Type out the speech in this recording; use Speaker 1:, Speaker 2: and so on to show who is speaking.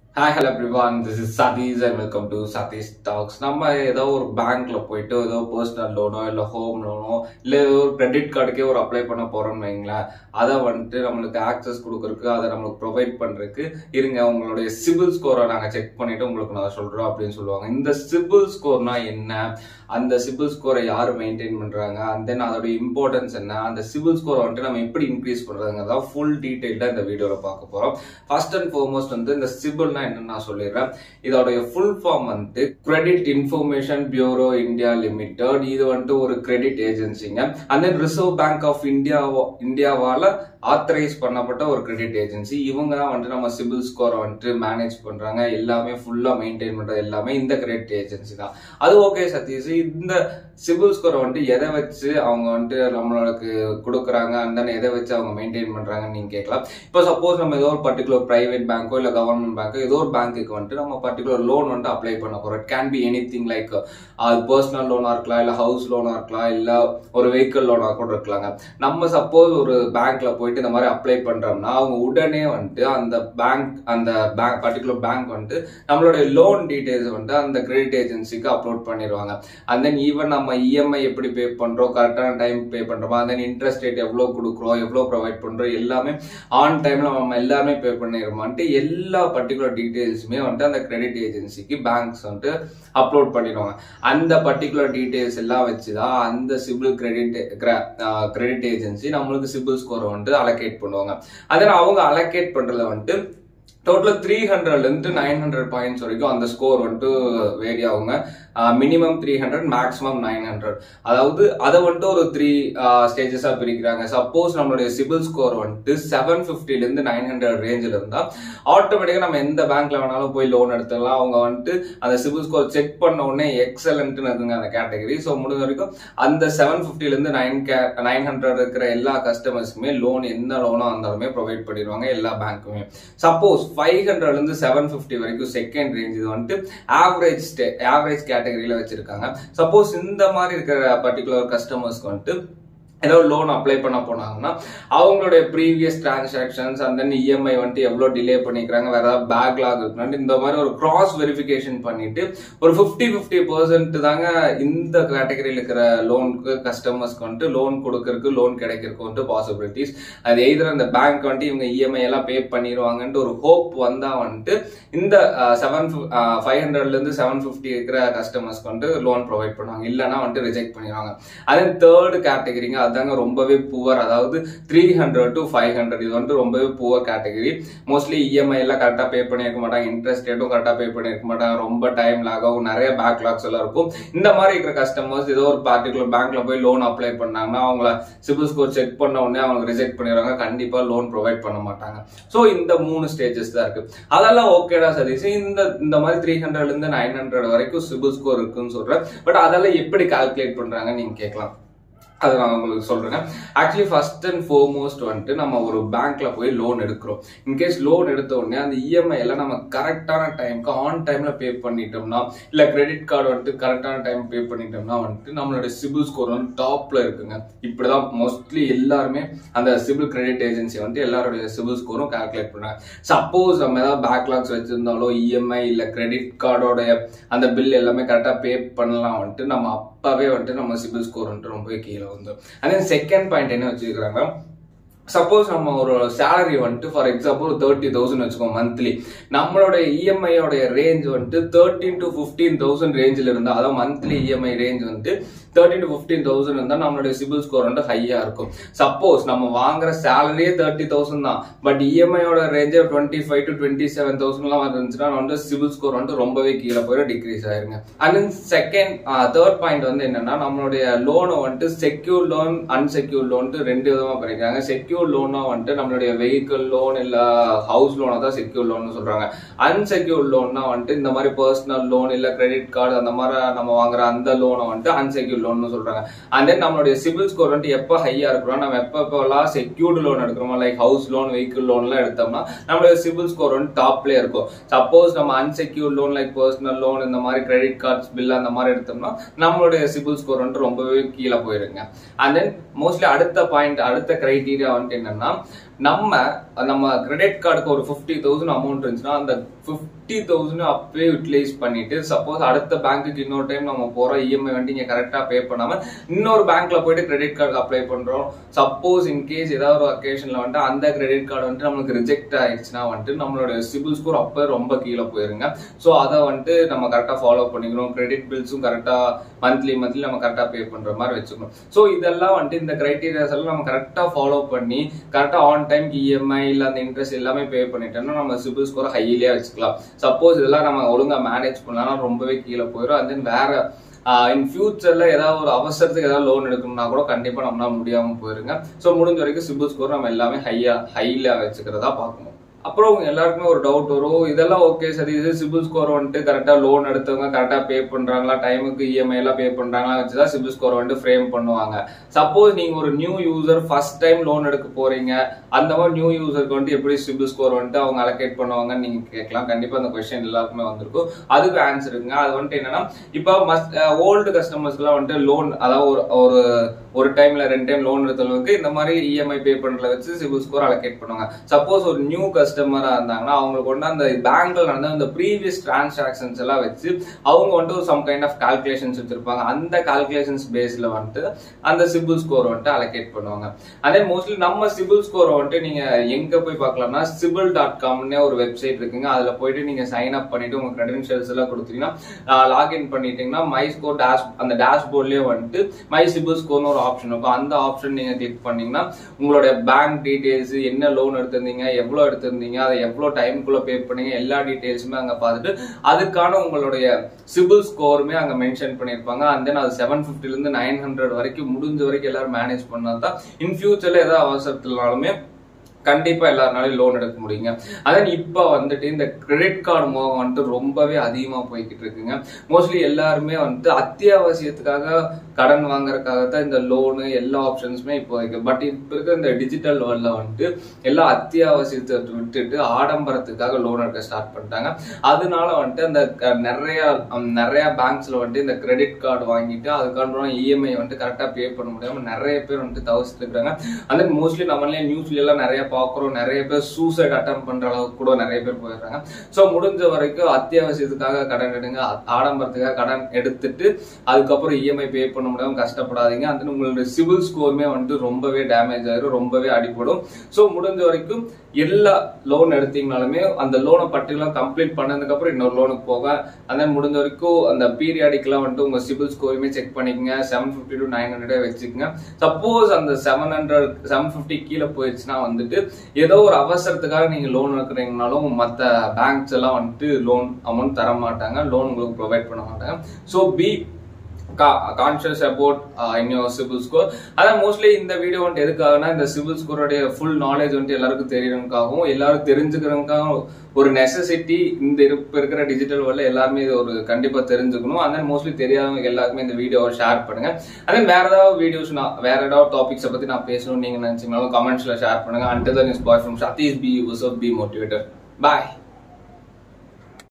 Speaker 1: hi hello everyone this is Sathish and welcome to Sathish talks நம்ம ஏதோ ஒரு பேங்க்ல போயிட்டு ஏதோ பர்சனல் லோனோ இல்லை ஹோம் லோனோ இல்லை ஏதோ ஒரு கிரெடிட் கார்டுக்கே ஒரு அப்ளை பண்ண போறோம்னு வைங்களேன் அதை வந்துட்டு நம்மளுக்கு ஆக்சஸ் கொடுக்கறதுக்கு அதை நம்மளுக்கு ப்ரொவைட் பண்றதுக்கு இருங்க உங்களுடைய சிபில் ஸ்கோரை நாங்கள் செக் பண்ணிட்டு உங்களுக்கு நான் சொல்றோம் அப்படின்னு சொல்லுவாங்க இந்த சிபில் ஸ்கோர்னா என்ன அந்த சிபில் ஸ்கோரை யார் மெயின்டைன் பண்றாங்க அண்ட் தென் அதோட இம்பார்ட்டன்ஸ் என்ன அந்த சிபில் ஸ்கோரை வந்துட்டு நம்ம எப்படி இன்க்ரீஸ் பண்றதுங்கிறதா ஃபுல் டீடைல்டா இந்த வீடியோல பார்க்க போறோம் ஃபர்ஸ்ட் அண்ட் ஃபார்மோஸ்ட் வந்து இந்த சிபில்னா என்னன்னு நான் சொல்லிடுறேன் இதோடைய ஃபுல் ஃபார்ம் வந்து credit information bureau India limited இது வந்துட்டு ஒரு கிரெடிட் ஏஜென்சிங்க and then reserve bank of India இந்தியாவால ஆத்தரைஸ் பண்ணப்பட்ட ஒரு கிரெடிட் ஏஜென்சி இவங்க தான் வந்துட்டு நம்ம சிபில் ஸ்கோரை வந்துட்டு மேனேஜ் பண்றாங்க எல்லாமே ஃபுல்லா மெயின்டைன் பண்றது எல்லாமே இந்த கிரெடிட் ஏஜென்சி தான் அது ஓகே சதீஷ் இந்த சிபில் ஸ்கோரை வந்துட்டு எதை வச்சு அவங்க வந்துட்டு நம்மளுக்கு கொடுக்குறாங்க அண்ட் தென் எதை வச்சு அவங்க மெயின்டைன் பண்றாங்கன்னு நீங்க கேட்கலாம் இப்போ சப்போஸ் நம்ம ஏதோ ஒரு பர்டிகுலர் பிரைவேட் பேங்க்கோ இல்லை கவர்மெண்ட் பேங்க்கோ ஏதோ ஒரு பேங்க்குக்கு வந்துட்டு நம்ம பர்டிகுலர் லோன் வந்துட்டு அப்ளை பண்ண போறோம் it can be anything like அது பர்சனல் லோனா இருக்கலாம் இல்லை ஹவுஸ் லோனா இருக்கலாம் இல்லை ஒரு வெஹிக்கிள் லோனா கூட இருக்கலாங்க நம்ம சப்போஸ் ஒரு பேங்க்ல போயிட்டு இந்த மாதிரி அப்ளை பண்றோம்னா அவங்க உடனே வந்துட்டு அந்த பேங்க் அந்த பேங்க் பர்டிகுலர் பேங்க் வந்துட்டு நம்மளுடைய லோன் டீடைல்ஸ் வந்துட்டு அந்த கிரெடிட் ஏஜென்சிக்கு அப்லோட் பண்ணிடுவாங்க அண்ட் தென் ஈவன் நம்ம இஎம்ஐ எப்படி பே பண்றோம் கரெக்டான டைம் பே பண்றோமா அண்ட் தென் இன்ட்ரெஸ்ட் ரேட் எவ்வளோ கொடுக்குறோம் எவ்வளோ ப்ரொவைட் பண்றோம் எல்லாமே ஆன் டைம்ல நம்ம எல்லாமே பே பண்ணிடுமான்ட்டு எல்லா பர்டிகுலர் டீடைல்ஸுமே வந்துட்டு அந்த கிரெடிட் ஏஜென்சிக்கு பேங்க்ஸ் வந்துட்டு அப்லோட் பண்ணிடுவாங்க அந்த பர்டிகுலர் டீடைல்ஸ் எல்லாம் வச்சுதான் அந்த சிபில் கிரெடிட் கிரெடிட் ஏஜென்சி நம்மளுக்கு சிபில் ஸ்கோரை வந்துட்டு அலோகேட் பண்ணுவாங்க அதில் அவங்க அலோகேட் பண்றதுல வந்துட்டு டோட்டலாக த்ரீ ஹண்ட்ரட்லேருந்து நைன் ஹண்ட்ரட் பாயிண்ட்ஸ் வரைக்கும் அந்த ஸ்கோர் வந்துட்டு வேரி ஆகுங்க minimum three hundred maximum nine hundred அதாவது அதை வந்துட்டு ஒரு த்ரீ ஸ்டேஜஸாக பிரிக்கிறாங்க சப்போஸ் நம்மளுடைய சிபில் ஸ்கோர் வந்துட்டு செவன் ஃபிஃப்டிலேருந்து நைன் ஹண்ட்ரட் ரேஞ்சில் இருந்தால் ஆட்டோமேட்டிக்காக நம்ம எந்த பேங்க்ல வேணாலும் போய் லோன் எடுத்துடலாம் அவங்க வந்துட்டு அந்த சிபில் ஸ்கோர் செக் பண்ண உடனே எக்ஸலண்ட்னு இருக்குங்க அந்த கேட்டகரி ஸோ முடிஞ்ச வரைக்கும் அந்த செவன் ஃபிஃப்டிலேருந்து நைன் கே நைன் ஹண்ட்ரட் இருக்கிற எல்லா கஸ்டமர்ஸ்க்குமே லோன் எந்த லோனாக இருந்தாலுமே ப்ரொவைட் பண்ணிடுவாங்க எல்லா பேங்க்குமே சப்போஸ் ஃபைவ் ஹண்ட்ரட்லேருந்து செவன் ஃபிஃப்டி வரைக்கும் செகண்ட் ரேஞ்ச் இது வந்துட்டு ஆவரேஜ் ஸ்டே ஆவரேஜ் கேட்டகரியில் வச்சிருக்காங்க சப்போஸ் இந்த மாதிரி இருக்கிற பர்டிகுலர் கஸ்டமர்ஸ்க்கு வந்துட்டு ஏதோ லோன் அப்ளை பண்ண போனாங்கன்னா அவங்களுடைய previous transactions and then EMI வந்துட்டு எவ்வளோ டிலே பண்ணிக்கிறாங்க வேற ஏதாவது பேக்லாக் இருக்குன்னு இந்த மாதிரி ஒரு கிராஸ் வெரிஃபிகேஷன் பண்ணிட்டு ஒரு ஃபிஃப்டி ஃபிஃப்டி பர்சன்ட் தாங்க இந்த கேட்டகரியில் இருக்கிற லோனுக்கு கஸ்டமர்ஸ்க்கு வந்துட்டு லோன் கொடுக்கறதுக்கு லோன் கிடைக்கிறதுக்கு வந்துட்டு பாசிபிலிட்டிஸ் அது எதிர அந்த பேங்க் வந்துட்டு இவங்க இஎம்ஐ எல்லாம் பே பண்ணிடுவாங்கன்ட்டு ஒரு ஹோப் வந்தா வந்துட்டு இந்த செவன் ஃபைவ் ஹண்ட்ரட்லேருந்து செவன் ஃபிஃப்டி இருக்கிற கஸ்டமர்ஸ்க்கு வந்துட்டு லோன் ப்ரொவைட் பண்ணுவாங்க இல்லைன்னா வந்துட்டு ரிஜெக்ட் பண்ணிடுவாங்க அதே தேர்டு கேட்டகரிங்க அதாங்க ரொம்பவே புவர் அதாவது three hundred to five hundred இது வந்து ரொம்பவே புவர் கேட்டகரி மோஸ்ட்லி இஎம்ஐ எல்லாம் கரெக்டாக பே பண்ணியிருக்க மாட்டாங்க இன்ட்ரெஸ்ட் ரேட்டும் கரெக்டாக பே பண்ணியிருக்க மாட்டாங்க ரொம்ப டைம் லாகும் நிறைய பேக்லாக்ஸ் எல்லாம் இருக்கும் இந்த மாதிரி இருக்கிற கஸ்டமர்ஸ் ஏதோ ஒரு பர்டிகுலர் பேங்க்ல போய் லோன் அப்ளை பண்ணாங்கன்னா அவங்கள சிபில் ஸ்கோர் செக் பண்ண உடனே அவங்க ரிஜெக்ட் பண்ணிடுறாங்க கண்டிப்பா லோன் ப்ரொவைட் பண்ண மாட்டாங்க ஸோ இந்த மூணு ஸ்டேஜஸ் தான் இருக்கு அதெல்லாம் ஓகேடா சதீஷ் இந்த இந்த மாதிரி த்ரீ ஹண்ட்ரட்ல இருந்து நைன் ஹண்ட்ரட் வரைக்கும் சிபில் ஸ்கோர் இருக்குன்னு சொல்றேன் பட் அதெல்லாம் எப்படி கால்குலேட் பண்றாங்க நீங்க கேட்கலாம் அதை நான் உங்களுக்கு சொல்றேன் ஆக்சுவலி ஃபர்ஸ்ட் அண்ட் ஃபோர்மோஸ்ட் வந்துட்டு நம்ம ஒரு பேங்க்ல போய் லோன் எடுக்கிறோம் இன்கேஸ் லோன் எடுத்த உடனே அந்த இஎம்ஐ எல்லாம் நம்ம கரெக்டான டைம்க்கு ஆன் டைம்ல பே பண்ணிட்டோம்னா இல்ல கிரெடிட் கார்டு வந்துட்டு கரெக்டான டைம் பே பண்ணிட்டோம்னா வந்துட்டு நம்மளோட சிபில் ஸ்கோர் வந்து டாப்ல இருக்குங்க இப்படிதான் மோஸ்ட்லி எல்லாருமே அந்த சிபில் கிரெடிட் ஏஜென்சி வந்துட்டு எல்லாருடைய சிபில் ஸ்கோரும் கால்குலேட் பண்ணாங்க சப்போஸ் நம்ம ஏதாவது பேக்லாக்ஸ் வச்சிருந்தாலோ இஎம்ஐ இல்ல கிரெடிட் கார்டோட அந்த பில் எல்லாமே கரெக்டா பே பண்ணலாம் வந்துட்டு நம்ம அப்பவே வந்துட்டு நம்ம சிபில் ஸ்கோர் வந்துட்டு ரொம்ப கீழே வந்து அதே செகண்ட் பாயிண்ட் என்ன வச்சிருக்கிறாங்க சப்போஸ் நம்ம ஒரு சேலரி வந்துட்டு ஃபார் எக்ஸாம்பிள் தேர்ட்டி தௌசண்ட் வச்சுக்கோங்க மந்த்லி நம்மளோட இஎம்ஐயோடைய ரேஞ்ச் வந்துட்டு தேர்ட்டின் டு ஃபிஃப்டீன் தௌசண்ட் ரேஞ்சில் இருந்தால் அதாவது மந்த்லி இஎம்ஐ ரேஞ்ச் வந்துட்டு தேர்ட்டின் டு ஃபிஃப்டீன் தௌசண்ட் இருந்தால் நம்மளுடைய சிபில் ஸ்கோர் வந்து ஹையா இருக்கும் சப்போஸ் நம்ம வாங்குற சேலரியே தேர்ட்டி தௌசண்ட் தான் பட் இஎம்ஐயோட ரேஞ்சே twenty five to twenty seven தௌசண்ட்லாம் இருந்துச்சுன்னா வந்து சிபில் ஸ்கோர் வந்து ரொம்பவே கீழே போயிடும் டிக்ரீஸ் ஆயிருங்க and then second third point வந்து என்னன்னா நம்மளுடைய லோனை வந்துட்டு செக்யூர் லோன் அன்செக்யூர் லோன்ட்டு ரெண்டு விதமா பண்ணிருக்காங்க செக்யூர் லோனா வந்துட்டு நம்மளுடைய வெஹிக்கிள் லோன் இல்ல ஹவுஸ் லோனை தான் செக்யூர் லோன் சொல்றாங்க அன்செக்யூர் லோன்னா வந்துட்டு இந்த மாதிரி பர்சனல் லோன் இல்ல கிரெடிட் கார்டு அந்த மாதிரி நம்ம வாங்குற அந்த லோனை வந்துட்டு அன்செக்யூர் லோன் சொல்றாங்க அண்ட் தென் நம்மளுடைய சிபில் ஸ்கோர் வந்துட்டு எப்போ ஹையா இருக்கிறோம் நம்ம எப்போ எப்போலாம் செக்யூர்டு லோன் எடுக்கிறோமோ லைக் ஹவுஸ் லோன் வெஹிக்கிள் லோன்லாம் எடுத்தோம்னா நம்மளுடைய சிபில் ஸ்கோர் வந்து டாப்லேயே இருக்கும் சப்போஸ் நம்ம unsecure loan like personal loan இந்த மாதிரி கிரெடிட் கார்ட்ஸ் பில் அந்த மாதிரி எடுத்தோம்னா நம்மளுடைய சிபில் ஸ்கோர் வந்துட்டு ரொம்பவே கீழே போயிருங்க அண்ட் தென் மோஸ்ட்லி அடுத்த பாயிண்ட் அடுத்த கிரைட்டீரியா வந்துட்டு என்னன்னா நம்ம நம்ம கிரெடிட் கார்டுக்கு ஒரு ஃபிஃப்டி தௌசண்ட் அமௌண்ட் இருந்துச்சுன்னா அந்த ஃபிஃப்டி ஃபிஃப்டி தௌசண்ட் அப்பவே யூட்டிலைஸ் பண்ணிட்டு சப்போஸ் அடுத்த பேங்க்குக்கு இன்னொரு டைம் நம்ம போறோம் இஎம்ஐ வந்து இங்க கரெக்டா பே பண்ணாம இன்னொரு பேங்க்ல போயிட்டு கிரெடிட் கார்டு அப்ளை பண்றோம் சப்போஸ் இன்கேஸ் ஏதாவது ஒரு அக்கேஷன்ல வந்துட்டு அந்த கிரெடிட் கார்டு வந்துட்டு நம்மளுக்கு ரிஜெக்ட் ஆயிடுச்சுன்னா வந்துட்டு நம்மளோட சிபில் ஸ்கோர் அப்போ ரொம்ப கீழே போயிருங்க ஸோ அதை வந்துட்டு நம்ம கரெக்டாக ஃபாலோ பண்ணிக்கணும் கிரெடிட் பில்ஸும் கரெக்டாக மந்த்லி மந்த்லி நம்ம கரெக்டாக பே பண்ற மாதிரி வச்சுக்கணும் ஸோ இதெல்லாம் வந்துட்டு இந்த கிரைட்டீரியாஸ் எல்லாம் நம்ம கரெக்டாக ஃபாலோ பண்ணி கரெக்டாக ஆன் டைம் இஎம்ஐ இல்லை அந்த இன்ட்ரெஸ்ட் எல்லாமே பே பண்ணிட்டோம்னா நம்ம சிபில் ஸ்கோர் ஹைலியாக வச்சுக்கலாம் சப்போஸ் இதெல்லாம் நம்ம ஒழுங்கா மேனேஜ் பண்ணலாம் ரொம்பவே கீழே போயிடும் அண்ட் தென் வேற இன் ஃபியூச்சர்ல ஏதாவது ஒரு அவசரத்துக்கு ஏதாவது லோன் எடுக்கணும்னா கூட கண்டிப்பா நம்மளால முடியாம போயிருங்க ஸோ முடிஞ்ச வரைக்கும் சிபில் ஸ்கோர் நம்ம எல்லாமே ஹையா ஹைல வச்சுக்கிறதா பார்க்கணும் அப்புறம் உங்க எல்லாருக்குமே ஒரு டவுட் வரும் இதெல்லாம் ஓகே சரி இது சிபில் ஸ்கோர் வந்துட்டு கரெக்டா லோன் எடுத்தவங்க கரெக்டா பே பண்றாங்களா டைமுக்கு இஎம்ஐ எல்லாம் பே பண்றாங்களா வச்சுதான் சிபில் ஸ்கோர் வந்துட்டு ஃப்ரேம் பண்ணுவாங்க சப்போஸ் நீங்க ஒரு new user first time loan எடுக்க போறீங்க அந்த மாதிரி நியூ யூசருக்கு வந்துட்டு எப்படி சிபில் ஸ்கோர் வந்துட்டு அவங்க அலோகேட் பண்ணுவாங்கன்னு நீங்க கேட்கலாம் கண்டிப்பா அந்த கொஸ்டின் எல்லாருக்குமே வந்திருக்கும் அதுக்கு ஆன்சர் இருக்குங்க அது வந்துட்டு என்னன்னா இப்போ மஸ்ட் ஓல்டு கஸ்டமர்ஸ்க்குலாம் வந்துட்டு லோன் அதாவது ஒரு ஒரு ஒரு டைம்ல ரெண்டு டைம் லோன் எடுத்தவங்களுக்கு இந்த மாதிரி இஎம்ஐ பே பண்றத வச்சு சிபில் ஸ்கோர் அலோகேட் பண்ணுவாங்க சப்போஸ் ஒரு நியூ கஸ்டமரா இருந்தாங்கன்னா அவங்களுக்கு வந்து அந்த பேங்க்ல நடந்த அந்த ப்ரீவியஸ் டிரான்சாக்ஷன்ஸ் எல்லாம் வச்சு அவங்க வந்துட்டு ஒரு சம் கைண்ட் ஆஃப் கால்குலேஷன்ஸ் வச்சிருப்பாங்க அந்த கால்குலேஷன்ஸ் பேஸ்ல வந்துட்டு அந்த சிபில் ஸ்கோர் வந்துட்டு அலோகேட் பண்ணுவாங்க அதே மோஸ்ட்லி நம்ம சிபில் ஸ்கோர் வந்துட்டு நீங்க எங்க போய் பார்க்கலாம்னா சிபில் டாட் காம்னே ஒரு வெப்சைட் இருக்குங்க அதுல போயிட்டு நீங்க சைன் அப் பண்ணிட்டு உங்க கிரெடென்ஷியல்ஸ் எல்லாம் கொடுத்தீங்கன்னா லாகின் பண்ணிட்டீங்கன்னா மை ஸ்கோர் டேஷ் அந்த டேஷ்போர்ட்லயே வந்துட்டு மை சிபில் ஸ்கோர்னு ஒரு ஆப்ஷன் இருக்கும் அந்த ஆப்ஷன் நீங்க கிளிக் பண்ணீங்கன்னா உங்களுடைய பேங்க் டீடைல்ஸ் என்ன லோன் எடுத்திருந்தீங்க எவ்வளவு எடுத்திருந்தீங்க அதை எவ்வளவு டைம்குள்ள பே பண்ணீங்க எல்லா டீடைல்ஸுமே அங்க பார்த்துட்டு அதுக்கான உங்களுடைய சிபில் ஸ்கோருமே அங்க மென்ஷன் பண்ணிருப்பாங்க அண்ட் தென் அது செவன் பிப்டில இருந்து நைன் ஹண்ட்ரட் வரைக்கும் முடிஞ்ச வரைக்கும் எல்லாரும் மேனேஜ் பண்ணா தான் இன் ஃபியூச்சர்ல ஏதாவது அவசரத்துலனாலுமே கண்டிப்பா எல்லாருனாலும் லோன் எடுக்க முடியுங்க அதான் இப்ப வந்துட்டு இந்த கிரெடிட் கார்டு மோகம் வந்துட்டு ரொம்பவே அதிகமா போய்கிட்டு இருக்குங்க மோஸ்ட்லி எல்லாருமே வந்துட்டு அத்தியாவசியத்துக்காக கடன் வாங்குறதுக்காக தான் இந்த லோனு எல்லா ஆப்ஷன்ஸுமே இப்போ இருக்கு பட் இப்ப இருக்க இந்த டிஜிட்டல் வேர்ல்ட்ல வந்துட்டு எல்லா அத்தியாவசியத்தை விட்டுட்டு ஆடம்பரத்துக்காக லோன் எடுக்க ஸ்டார்ட் பண்ணிட்டாங்க அதனால வந்துட்டு அந்த க- நிறைய ஹம், நிறைய பேங்க்ஸ்ல வந்துட்டு இந்த கிரெடிட் கார்டு வாங்கிட்டு அதுக்கப்புறம் இஎம்ஐ வந்துட்டு கரெக்டா பே பண்ண முடியாம நிறைய பேர் வந்துட்டு தவிர்த்துட்டு இருக்காங்க அந்த மோஸ்ட்லி நம்மளே நியூஸ்ல எல்லாம் நிறைய பாக்குறோம் நிறைய பேர் சூசைட் அட்டம் பண்ற அளவுக்கு கூட நிறைய பேர் போயிடுறாங்க சோ முடிஞ்ச வரைக்கும் அத்தியாவசியத்துக்காக கடன் எடுங்க ஆ- ஆடம்பரத்துக்காக கடன் எடுத்துட்டு அதுக்கப்புறம் இஎம்ஐ பே பண்ண முடியாம கஷ்டப்படாதீங்க அந்த உங்களுடைய சிவில் ஸ்கோருமே வந்துட்டு ரொம்பவே டேமேஜ் ஆயிரும் ரொம்பவே அடிபடும் சோ முடிஞ்ச வரைக்கும் எல்லா லோன் எடுத்தீங்கனாலுமே அந்த லோனை பர்டிகுலர் கம்ப்ளீட் பண்ணதுக்கு அப்புறம் இன்னொரு லோனுக்கு போக அந்த முடிஞ்ச வரைக்கும் அந்த பீரியாடிக்கெல்லாம் வந்துட்டு உங்க சிபில் ஸ்கோருமே செக் பண்ணிக்கங்க seven fifty to nine hundred வச்சுக்கோங்க சப்போஸ் அந்த செவன் ஹண்ட்ரட் செவன் ஃபிஃப்டி கீழே போயிடுச்சுன்னா வந்துட்டு ஏதோ ஒரு அவசரத்துக்காக நீங்க லோன் எடுக்கிறீங்கனாலும் மற்ற பேங்க்ஸ் எல்லாம் வந்துட்டு லோன் அமௌண்ட் தர மாட்டாங்க லோன் உங்களுக்கு ப்ரொவைட் பண்ண மாட்டாங்க so be conscious about in your CIBIL score அதான் மோஸ்ட்லி இந்த வீடியோ வந்துட்டு எதுக்காகனா இந்த சிபில் ஸ்கோருடைய ஃபுல் நாலேஜ் வந்துட்டு எல்லாருக்கும் தெரியறதுக்காகவும் எல்லாரும் தெரிஞ்சுக்கிறதுக்காகவும் ஒரு நெசசிட்டி இந்த இப்ப இருக்கிற டிஜிட்டல் வேர்ல்ட்ல எல்லாருமே இது ஒரு கண்டிப்பா தெரிஞ்சுக்கணும் and then மோஸ்ட்லி தெரியாதவங்க எல்லாருக்குமே இந்த வீடியோவை ஷேர் பண்ணுங்க and then வேற ஏதாவது வீடியோஸ் நான் வேற ஏதாவது டாபிக்ஸை பத்தி நான் பேசணும்னு நீங்க நினைச்சீங்கனாலும் கமெண்ட்ஸ்ல ஷேர் பண்ணுங்க and then is bye from Satish B use B motivator bye